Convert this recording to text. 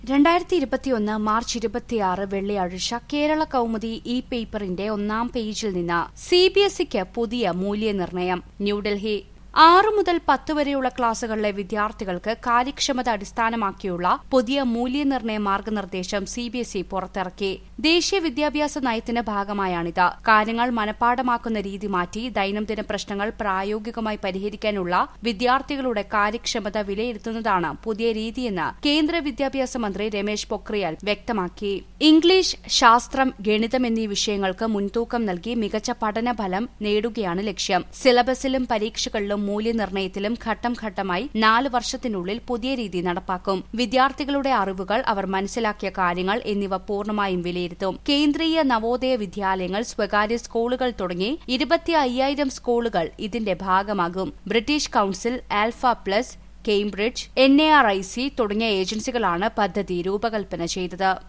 രണ്ടായിരത്തി ഇരുപത്തിയൊന്ന് മാർച്ച് ഇരുപത്തിയാറ് വെള്ളിയാഴ്ച കേരള കൗമുദി ഇ പേപ്പറിന്റെ ഒന്നാം പേജിൽ നിന്ന് സി ബി എസ് ഇക്ക് പുതിയ മൂല്യനിർണ്ണയം ന്യൂഡൽഹി ആറ് മുതൽ പത്ത് വരെയുള്ള ക്ലാസുകളിലെ വിദ്യാർത്ഥികൾക്ക് കാര്യക്ഷമത അടിസ്ഥാനമാക്കിയുള്ള പുതിയ മൂല്യനിർണ്ണയ മാർഗനിർദ്ദേശം സി ബി എസ് ഇ പുറത്തിറക്കി ദേശീയ വിദ്യാഭ്യാസ നയത്തിന്റെ ഭാഗമായാണിത് കാര്യങ്ങൾ മനഃപ്പാടമാക്കുന്ന രീതി മാറ്റി ദൈനംദിന പ്രശ്നങ്ങൾ പ്രായോഗികമായി പരിഹരിക്കാനുള്ള വിദ്യാർത്ഥികളുടെ കാര്യക്ഷമത വിലയിരുത്തുന്നതാണ് പുതിയ രീതിയെന്ന് കേന്ദ്ര വിദ്യാഭ്യാസ മന്ത്രി രമേശ് പൊക്രിയാൽ വ്യക്തമാക്കി ഇംഗ്ലീഷ് ശാസ്ത്രം ഗണിതം എന്നീ വിഷയങ്ങൾക്ക് മുൻതൂക്കം നൽകി മികച്ച പഠനഫലം നേടുകയാണ് ലക്ഷ്യം സിലബസിലും പരീക്ഷകളിലും മൂല്യനിർണ്ണയത്തിലും ഘട്ടം ഘട്ടമായി നാല് വർഷത്തിനുള്ളിൽ പുതിയ രീതി നടപ്പാക്കും വിദ്യാർത്ഥികളുടെ അറിവുകൾ അവർ മനസ്സിലാക്കിയ കാര്യങ്ങൾ എന്നിവ പൂർണ്ണമായും വിലയിരുത്തും കേന്ദ്രീയ നവോദയ വിദ്യാലയങ്ങൾ സ്വകാര്യ സ്കൂളുകൾ തുടങ്ങി ഇരുപത്തി അയ്യായിരം സ്കൂളുകൾ ഇതിന്റെ ഭാഗമാകും British council alpha plus Cambridge N A R I C തുടങ്ങിയ ഏജൻസികളാണ് പദ്ധതി രൂപകൽപ്പന ചെയ്തത്